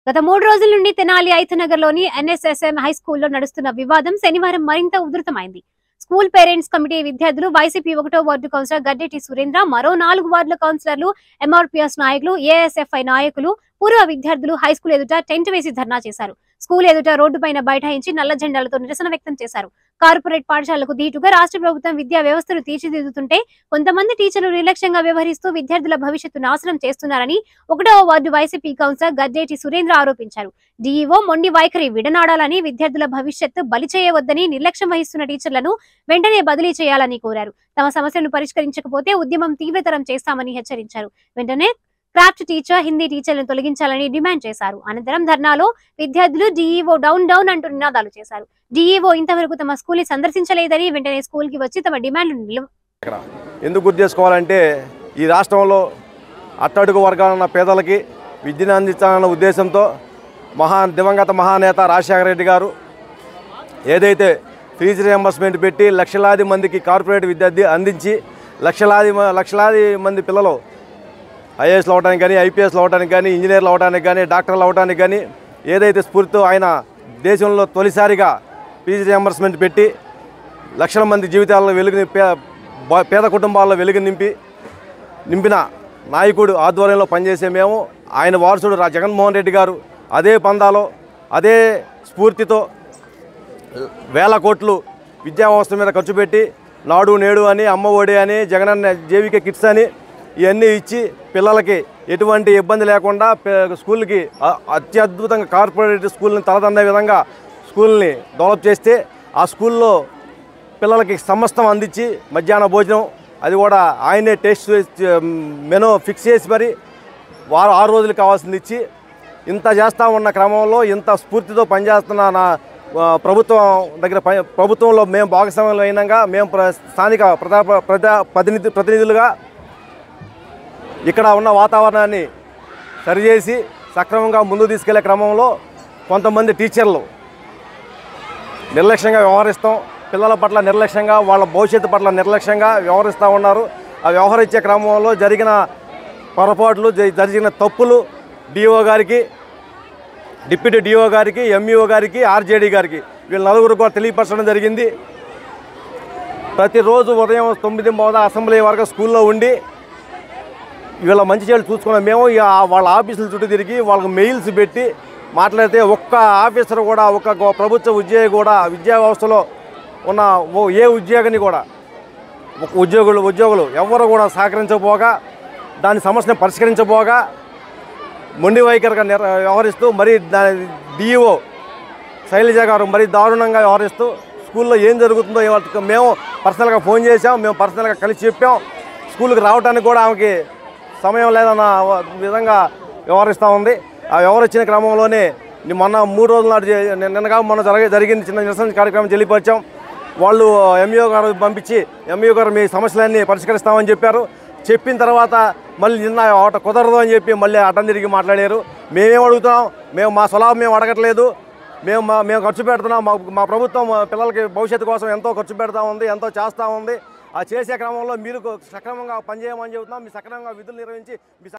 గత మూడు రోజుల నుండి తెనాలి ఐతనగర్లోని ఎన్ఎస్ఎస్ఎం హై స్కూల్లో నడుస్తున్న వివాదం శనివారం మరింత ఉధృతమైంది స్కూల్ పేరెంట్స్ కమిటీ విద్యార్థులు వైసీపీ ఒకటో వార్డు కౌన్సిలర్ గడ్డెటి సురేంద్ర మరో నాలుగు వార్డుల కౌన్సిలర్లు ఎంఆర్పీఎస్ నాయకులు ఏఎస్ఎఫ్ఐ నాయకులు పూర్వ విద్యార్థులు హై స్కూల్ ఎదుట టెంట్ వేసి ధర్నా చేశారు స్కూల్ ఎదుట రోడ్డు పైన బైఠాయించి నల్ల జెండాలతో నిరసన వ్యక్తం చేశారు కార్పొరేట్ పాఠశాలకు ధీటుగా రాష్ట్ర ప్రభుత్వం విద్యా వ్యవస్థను తీర్చిదిద్దుతుంటే కొంతమంది టీచర్లు నిర్లక్ష్యంగా వ్యవహరిస్తూ విద్యార్థుల భవిష్యత్తు నాశనం చేస్తున్నారని ఒకటవ ward YCP councillor Gaddeti Surendra ఆరోపించారు డీఈఓ మొండి వైఖరి విడనాడాలని విద్యార్థుల భవిష్యత్తు బలి చేయవద్దని నిర్లక్ష్యం వహిస్తున్న టీచర్లను వెంటనే బదిలీ చేయాలని కోరారు తమ సమస్యను పరిష్కరించకపోతే ఉద్యమం తీవ్రతరం చేస్తామని హెచ్చరించారు వెంటనే క్రాఫ్ట్ టీచర్ హిందీ టీచర్లను తొలగించాలని డిమాండ్ చేశారు అనంతరం ధర్నాలో విద్యార్థులు డీఈఓ డౌన్ డౌన్ అంటూ నినాదాలు చేశారు డీఈఓ ఇంతవరకు తమ స్కూల్ ని సందర్శించలేదని వెంటనే స్కూల్ కి వచ్చి తమ డిమాండ్లు నిలువ ఎందుకు గుర్తు చేసుకోవాలంటే ఈ రాష్ట్రంలో అట్టడుగు వర్గాలున్న పేదలకి విద్యను అందించాలన్న ఉద్దేశంతో మహా దివంగత మహానేత రాజశేఖర రెడ్డి గారు ఏదైతే ఫీజు రియంబర్స్మెంట్ పెట్టి లక్షలాది మందికి కార్పొరేట్ విద్యార్థి అందించి లక్షలాది మ- లక్షలాది మంది పిల్లలు ఐఏఎస్లు అవడానికి కానీ ఐపీఎస్లు అవడానికి కానీ ఇంజనీర్లు అవడానికి కానీ డాక్టర్లు అవడానికి కానీ ఏదైతే స్ఫూర్తితో ఆయన దేశంలో తొలిసారిగా ఫీజు రియంబర్స్మెంట్ పెట్టి లక్షల మంది జీవితాల్లో వెలుగు నింపే బ- పేద కుటుంబాల్లో వెలుగు నింపి నింపిన నాయకుడు ఆధ్వర్యంలో పనిచేసే మేము ఆయన వారసుడు రా జగన్మోహన్ రెడ్డి గారు అదే పందాలో అదే స్ఫూర్తితో వేల కోట్లు విద్యా వ్యవస్థ మీద ఖర్చు పెట్టి నాడు నేడు అని అమ్మ ఒడి అని జగనన్న జేవికే కిట్స్ అని ఇవన్నీ ఇచ్చి పిల్లలకి ఎటువంటి ఇబ్బంది లేకుండా పే- స్కూల్కి అ- అత్యద్భుతంగా కార్పొరేట్ స్కూల్ని తలదండే విధంగా స్కూల్ని డెవలప్ చేస్తే ఆ స్కూల్లో పిల్లలకి సమస్తం అందించి మధ్యాహ్న భోజనం అది కూడా ఆయనే టేస్ట్ చేసి, మెనూ ఫిక్స్ చేసి మరి వారు ఆరు రోజులు కావాల్సింది ఇచ్చి ఇంత చేస్తూ ఉన్న క్రమంలో ఇంత స్ఫూర్తితో పనిచేస్తున్న నా ఆ, ప్రభుత్వం దగ్గర పని ప్రభుత్వంలో మేము భాగస్వామ్యంలో అయినాక మేము ప్ర- స్థానిక ప్రజా ప్రజా ప్రతినిధి ప్రతినిధులుగా ఇక్కడ ఉన్న వాతావరణాన్ని సరిచేసి సక్రమంగా ముందుకు తీసుకెళ్లే క్రమంలో కొంతమంది టీచర్లు నిర్లక్ష్యంగా వ్యవహరిస్తాం పిల్లల పట్ల నిర్లక్ష్యంగా వాళ్ళ భవిష్యత్తు పట్ల నిర్లక్ష్యంగా వ్యవహరిస్తూ ఉన్నారు ఆ వ్యవహరించే క్రమంలో జరిగిన పొరపాట్లు జ- జరిగిన తప్పులు డిఓ గారికి డిప్యూటీ డిఓ గారికి ఎంఈఓ గారికి ఆర్జేడీ గారికి వీళ్ళ నలుగురు కూడా తెలియపరచడం జరిగింది ప్రతిరోజు ఉదయం తొమ్మిది మొదల అసెంబ్లీ వరకు స్కూల్లో ఉండి వీళ్ళ మంచి చెడు చూసుకున్నాం మేము ఇక ఆ వాళ్ళ ఆఫీసుల చుట్టూ తిరిగి వాళ్ళకి మెయిల్స్ పెట్టి మాట్లాడితే ఒక్క ఆఫీసర్ కూడా ఒక్క గో- ప్రభుత్వ ఉద్యోగి కూడా విద్యా వ్యవస్థలో ఉన్న ఓ ఏ ఉద్యోగిని కూడా ఒక ఉద్యోగులు ఉద్యోగులు ఎవరు కూడా సహకరించకపోగా దాని సమస్యను పరిష్కరించబోగా మొండి వైఖరిగా నిర్ వ్యవహరిస్తూ మరి దాని డిఈఓ శైలజ గారు మరీ దారుణంగా వ్యవహరిస్తూ స్కూల్లో ఏం జరుగుతుందో ఇవాళ మేము పర్సనల్గా ఫోన్ చేసాం మేము పర్సనల్గా కలిసి చెప్పాం స్కూల్కి రావడానికి కూడా ఆమెకి సమయం లేదన్న విధంగా వ్యవహరిస్తూ ఉంది ఆ వ్యవహరించిన క్రమంలోనే ని- మొన్న మూడు రోజుల నాడు జే- నిన్న- నిన్నగా మొన్న జరిగే జరిగింది చిన్న నిరసన కార్యక్రమం తెలియపరిచాం వాళ్ళు ఎంఈఓ గారు పంపించి ఎంఈఓ గారు మీ సమస్యలన్నీ పరిష్కరిస్తామని చెప్పారు చెప్పిన తర్వాత మళ్ళీ నిన్న ఆట కుదరదు అని చెప్పి మళ్ళీ అటం తిరిగి మాట్లాడారు మేమేం అడుగుతున్నాం మేము మా స్వలాభం మేము అడగట్లేదు మేము మా మేము ఖర్చు పెడుతున్నాం మా మా ప్రభుత్వం మా పిల్లలకి భవిష్యత్తు కోసం ఎంతో ఖర్చు పెడతా ఉంది ఎంతో చేస్తూ ఉంది ఆ చేసే క్రమంలో మీరు సక్రమంగా పనిచేయమని చెబుతున్నాం మీ సక్రమంగా విధులు నిర్వహించి మీ